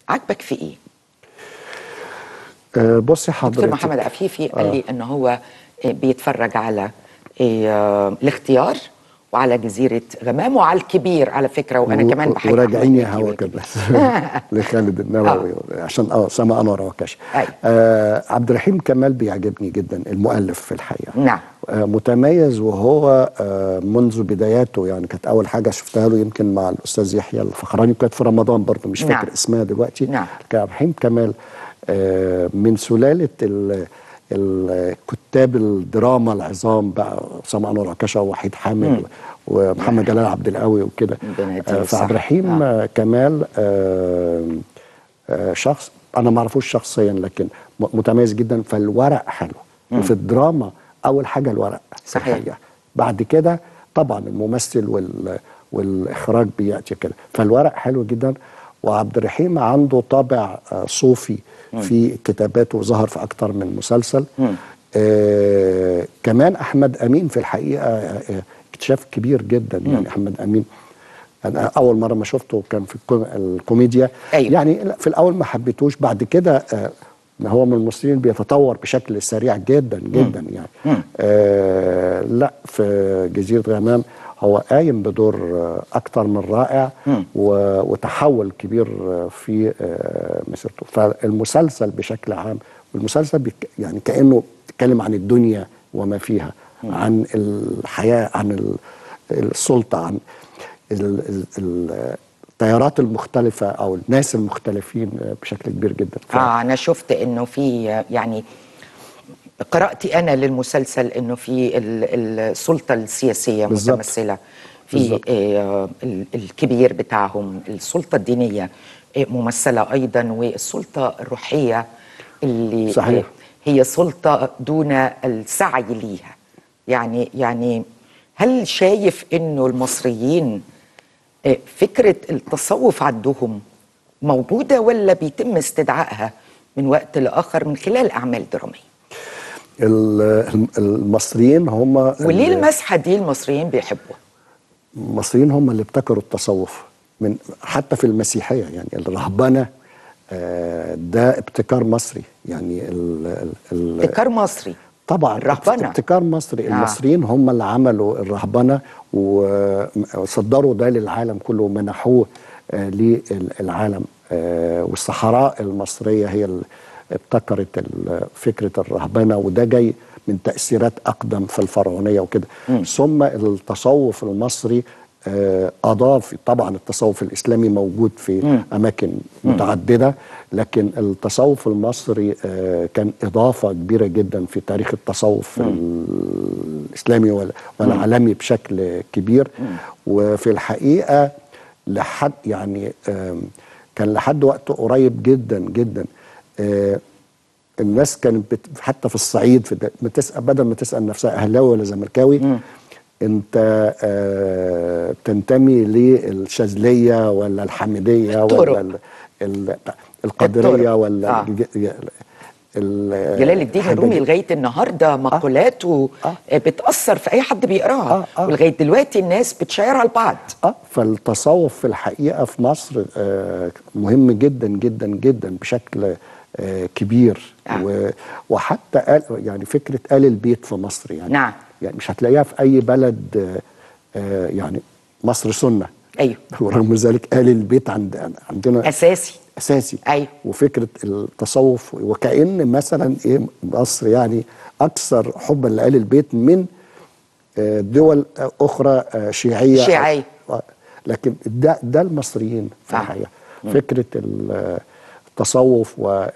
عجبك في ايه آه، بصي دكتور حضرتك محمد عفيفي قال لي ان هو آه، بيتفرج على آه، الاختيار وعلى جزيرة غمام وعلى الكبير على فكرة وأنا و- كمان بحب وراجعين يا أحمد مكي هوا والكبير. كده لخالد النووي عشان اه سما انور عكاش أيوة. آه عبد الرحيم كمال بيعجبني جدا المؤلف في الحقيقه نعم. آه متميز وهو آه منذ بداياته يعني كانت اول حاجه شفتها له يمكن مع الاستاذ يحيى الفخراني كانت في رمضان برضه مش نعم. فاكر اسمها دلوقتي نعم. كان عبد الرحيم كمال آه من سلاله ال الكتاب الدراما العظام بقى سما انور عكاشه ووحيد حامد ومحمد جلال عبد القوي وكده بناديه آه، صح. فعبد الرحيم آه. آه. كمال آه آه شخص انا ما اعرفوش شخصيا لكن م- متميز جدا فالورق حلو وفي الدراما اول حاجه الورق في صحيح. الحقيقة. بعد كده طبعا الممثل وال والاخراج بياتي كده فالورق حلو جدا وعبد الرحيم عنده طابع آه، صوفي في كتاباته ظهر في اكتر من مسلسل آه كمان احمد امين في الحقيقه آه، آه، اكتشاف كبير جدا يعني احمد امين انا اول مره ما شفته كان في الكو- الكوميديا أيوة. يعني لا، في الاول ما حبيتهوش بعد كده آه، ما هو من الممثلين بيتطور بشكل سريع جدا جدا يعني آه لا في جزيره غمام هو قايم بدور آه، اكتر من رائع و- وتحول كبير آه، في آه، مسيرته فالمسلسل بشكل عام والمسلسل بيك- يعني كانه بيتكلم عن الدنيا وما فيها عن الحياه عن ال- السلطه عن ال- ال- ال- التيارات المختلفة أو الناس المختلفين بشكل كبير جدا ف- آه أنا شفت إنه في يعني قراءتي أنا للمسلسل إنه في ال- السلطة السياسية بالظبط. متمثلة في بالظبط. آه ال- الكبير بتاعهم السلطة الدينية آه، ممثلة أيضا والسلطة الروحية اللي صحيح. آه، هي سلطة دون السعي ليها يعني يعني هل شايف إنه المصريين آه، فكرة التصوف عندهم موجودة ولا بيتم استدعائها من وقت لآخر من خلال أعمال درامية ال- المصريين هم وليه ال- المسحة دي المصريين بيحبوها المصريين هم اللي ابتكروا التصوف من حتى في المسيحية يعني الرهبنة آه، ده ابتكار مصري يعني ال ال ال ابتكار مصري طبعا الرهبنة. ابتكار مصري آه. المصريين هم اللي عملوا الرهبنه و- وصدروا ده للعالم كله ومنحوه آه، للعالم آه، والصحراء المصريه هي اللي ابتكرت ال- فكره الرهبنه وده جاي من تاثيرات اقدم في الفرعونيه وكده ثم التصوف المصري آه، اضاف طبعا التصوف الاسلامي موجود في اماكن متعدده لكن التصوف المصري آه، كان اضافه كبيره جدا في تاريخ التصوف الاسلامي وال- والعالمي بشكل كبير وفي الحقيقه لحد يعني آم، كان لحد وقت قريب جدا جدا آه، الناس كانت بت... حتى في الصعيد في الد- بتسأل بدل ما تسأل نفسها أهلاوي ولا زملكاوي أنت آه بتنتمي للشاذلية ولا الحميدية الطرق. ولا ال... ال... القادرية الطرق. ولا آه. الج... ال... جلال الدين الحاجة الرومي دي. لغاية النهاردة مقولاته آه. بتأثر في أي حد بيقراها آه، آه. ولغاية دلوقتي الناس بتشيرها لبعض اه فالتصوف في الحقيقه في مصر آه مهم جدا جدا جدا بشكل آه كبير آه. و- وحتى قال يعني فكره آل البيت في مصر يعني نعم. يعني مش هتلاقيها في اي بلد آه آه يعني مصر سنه أيوه ورغم ذلك آل البيت عند عندنا أساسي اساسي أيوه. وفكره التصوف وكأن مثلا ايه مصر يعني اكثر حبا لآل البيت من آه، دول آه، اخرى آه، شيعيه شيعية. آه، لكن ده ده المصريين في آه. الحقيقه فكره ال- التصوف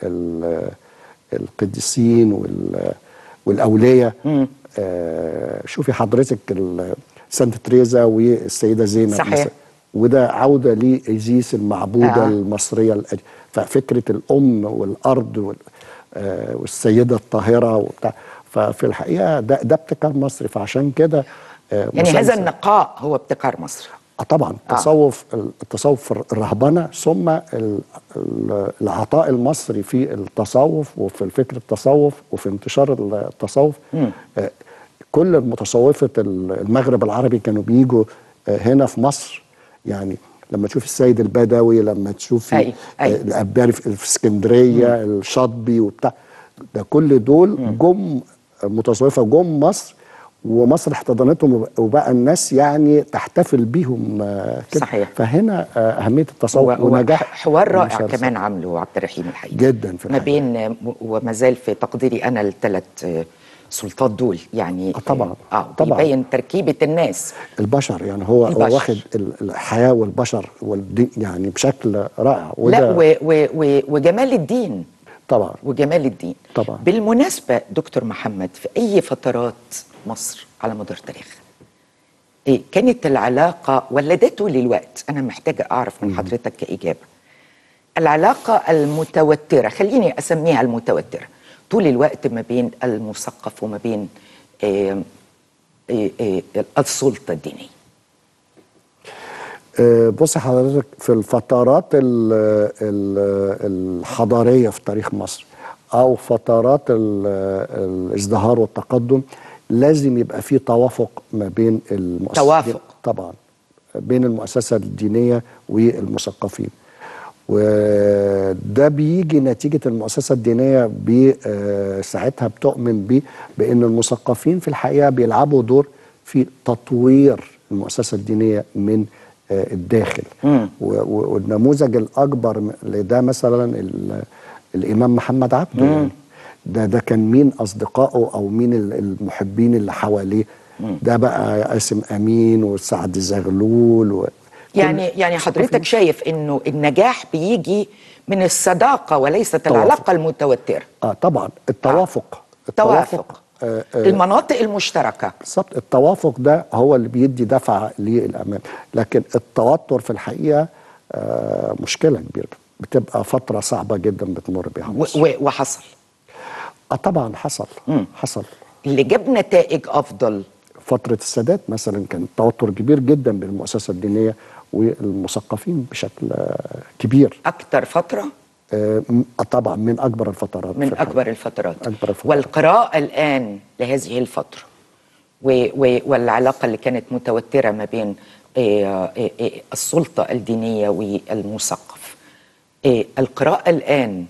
والقديسين والاولياء آه، شوفي حضرتك ال- سانت تريزا والسيده زينب صحيح. مثلاً. وده عوده لايزيس المعبوده آه. آه. المصريه الأج- ففكره الام والارض وال- آه، والسيده الطاهره وبتاع ففي الحقيقه ده ده ابتكار مصري فعشان كده آه، يعني هذا مسلسل- النقاء هو ابتكار مصر آه طبعا التصوف التصوف الرهبنه ثم ال- ال- العطاء المصري في التصوف وفي الفكر التصوف وفي انتشار التصوف آه، كل المتصوفه المغرب العربي كانوا بيجوا آه، هنا في مصر يعني لما تشوف السيد البدوي لما تشوفي أيوة، أيوة. آه، الاباري في في اسكندريه الشاطبي وبتاع ده كل دول جم متصوفه جم مصر ومصر احتضنتهم وبقى الناس يعني تحتفل بيهم آه، كده صحيح. فهنا آه، اهميه هو التصوف هو ونجاح حوار رائع المسلسل. كمان عامله عبد الرحيم الحقيقه جدا في ما الحقيقة. بين وما زال في تقديري انا الثلاث سلطات دول يعني آه، طبعا. اه طبعا. بيبين تركيبه الناس البشر يعني هو, هو البشر. واخد ال- الحياه والبشر والدين يعني بشكل رائع لا وده و و و وجمال الدين طبعا وجمال الدين طبعا. بالمناسبة دكتور محمد في أي فترات مصر على مدار تاريخها إيه كانت العلاقة ولا ده طول الوقت أنا محتاجة أعرف من حضرتك كإجابة العلاقة المتوترة خليني أسميها المتوترة طول الوقت ما بين المثقف وما بين إيه إيه إيه السلطة الدينية آه، بص حضرتك في الفترات ال ال الحضاريه في تاريخ مصر او فترات ال- الازدهار والتقدم لازم يبقى في توافق ما بين المؤسسات توافق. طبعا بين المؤسسه الدينيه والمثقفين وده بيجي نتيجه المؤسسه الدينيه ب- آه، ساعتها بتؤمن بيه بان المثقفين في الحقيقه بيلعبوا دور في تطوير المؤسسه الدينيه من آه، الداخل مم. و- و- والنموذج الاكبر م- لده مثلا ال- الامام محمد عبده يعني ده ده كان مين اصدقائه او مين ال- المحبين اللي حواليه ده بقى قاسم امين وسعد زغلول و يعني يعني حضرتك شايف انه النجاح بيجي من الصداقه وليست توافق. العلاقه المتوتره اه طبعا التوافق توافق آه آه المناطق المشتركه بالظبط التوافق ده هو اللي بيدي دفعه للامام لكن التوتر في الحقيقه آه مشكله كبيره بتبقى فتره صعبه جدا بتمر بيها و- مصر. و- وحصل اه طبعا حصل مم. حصل اللي جاب نتائج افضل فتره السادات مثلا كان توتر كبير جدا بين المؤسسه الدينيه والمثقفين بشكل آه كبير اكتر فتره آه م- آه طبعا من اكبر الفترات من في الحقيقة. اكبر الفترات أكبر الفترات. والقراءه الان لهذه الفتره و و والعلاقه اللي كانت متوتره ما بين آه، آه، آه، السلطه الدينيه والمثقف آه، القراءه الان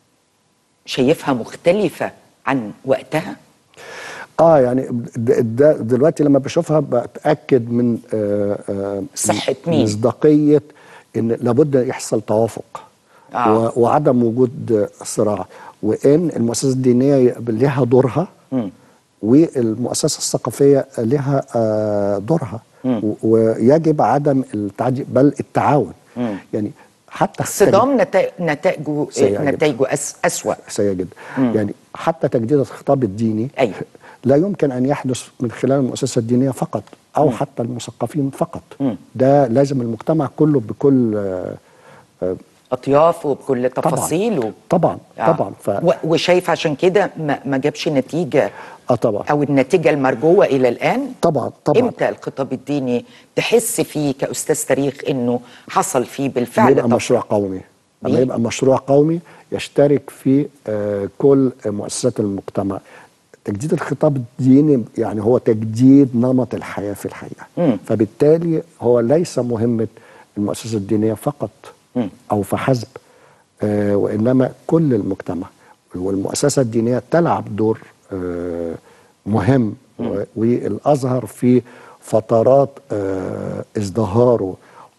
شايفها مختلفه عن وقتها اه يعني ده ده دلوقتي لما بشوفها بتاكد من آه آه صحة مين؟ مصداقيه ان لابد يحصل توافق آه. و- وعدم وجود صراع وان المؤسسه الدينيه لها دورها مم. والمؤسسه الثقافيه لها آه دورها و- ويجب عدم التعدي بل التعاون مم. يعني حتى الصدام نتا- نتائجه سيئة جداً. نتائجه أس أسوأ سيئة جدا يعني حتى تجديد الخطاب الديني أيوة. لا يمكن أن يحدث من خلال المؤسسة الدينية فقط أو حتى المثقفين فقط مم. ده لازم المجتمع كله بكل آه، آه، أطيافه بكل تفاصيله طبعا آه. طبعا ف... و- وشايف عشان كده ما ما جابش نتيجة اه طبعا أو النتيجة المرجوة إلى الآن طبعا طبعا إمتى الخطاب الديني تحس فيه كأستاذ تاريخ إنه حصل فيه بالفعل يبقى طفرة؟ مشروع قومي لما ليه؟ يبقى مشروع قومي يشترك فيه آه، كل مؤسسات المجتمع تجديد الخطاب الديني يعني هو تجديد نمط الحياة في الحقيقة مم. فبالتالي هو ليس مهمة المؤسسة الدينية فقط مم. أو فحسب آه، وإنما كل المجتمع والمؤسسة الدينية تلعب دور آه، مهم و- والأزهر في فترات آه، ازدهاره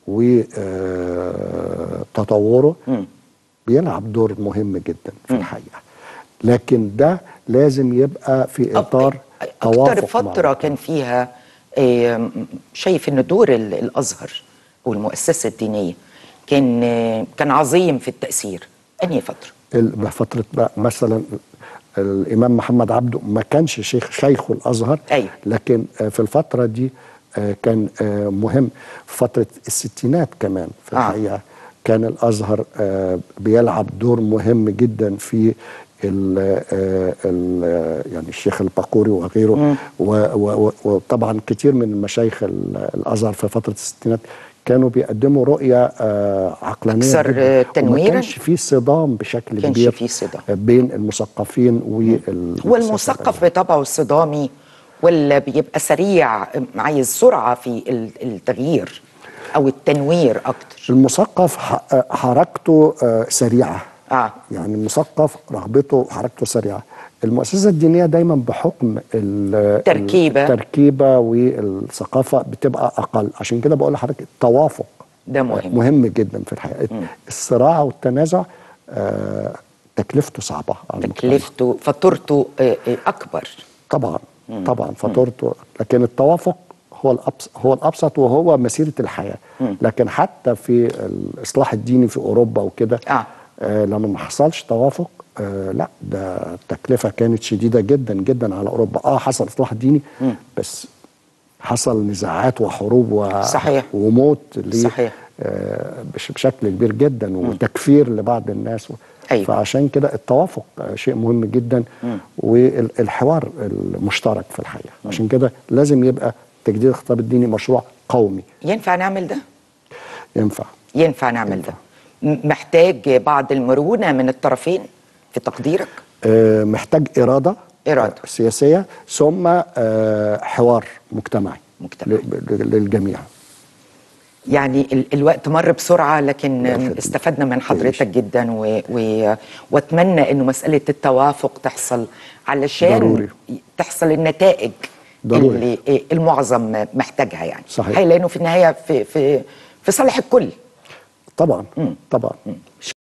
وتطوره مم. بيلعب دور مهم جدا في الحقيقة لكن ده لازم يبقى في إطار أكتر توافق مع فترة كان فيها آه، شايف إن دور ال- الأزهر والمؤسسة الدينية كان آه، كان عظيم في التأثير أنهي فترة؟ ال- فترة بقى مثلا الإمام محمد عبده ما كانش شيخ شيخ الأزهر أيوة. لكن آه، في الفترة دي آه، كان آه، مهم في فترة الستينات كمان في آه. الحقيقة كان الأزهر آه، بيلعب دور مهم جدا في ال ال يعني الشيخ الباقوري وغيره و- و- و- وطبعا كتير من المشايخ ال- الازهر في فتره الستينات كانوا بيقدموا رؤيه آه، عقلانيه أكثر، جداً. آه، وما تنويراً؟ كانش في صدام بشكل كانش كبير في صدام. بين المثقفين وال هو المثقف بطبعه الصدامي ولا بيبقى سريع عايز سرعة في ال- التغيير؟ او التنوير اكتر المثقف ح- حركته آه، سريعه اه يعني المثقف رغبته حركته سريعه المؤسسه الدينيه دايما بحكم ال- تركيبة. التركيبه والثقافه بتبقى اقل عشان كده بقول لحضرتك التوافق ده مهم. مهم جدا في الحياه الصراع والتنازع آه، تكلفته صعبه على المجتمع. تكلفته فاتورته آه، آه، اكبر طبعا طبعا فاتورته لكن التوافق هو الأبسط هو الابسط وهو مسيره الحياه لكن حتى في الاصلاح الديني في اوروبا وكده آه. آه لما ما حصلش توافق آه لا ده التكلفه كانت شديده جدا جدا على اوروبا اه حصل اصلاح ديني بس حصل نزاعات وحروب و... صحيح. وموت ل- صحيح. آه بش- بشكل كبير جدا وتكفير لبعض الناس و... أيوة. فعشان كده التوافق آه، شيء مهم جدا والحوار المشترك في الحقيقه عشان كده لازم يبقى تجديد الخطاب الديني مشروع قومي ينفع نعمل ده ينفع ينفع نعمل ده م- محتاج بعض المرونه من الطرفين في تقديرك آه، محتاج اراده إرادة. آه، سياسيه ثم آه، حوار مجتمعي مجتمعي. ل- ل- للجميع يعني ال الوقت مر بسرعة لكن الله يخليك. استفدنا من حضرتك جدا و و واتمنى انه مسألة التوافق تحصل علشان ضروري. تحصل النتائج ضروري. اللي المعظم محتاجها يعني صحيح. هي لانه في النهاية في في في صالح الكل طبعا طبعا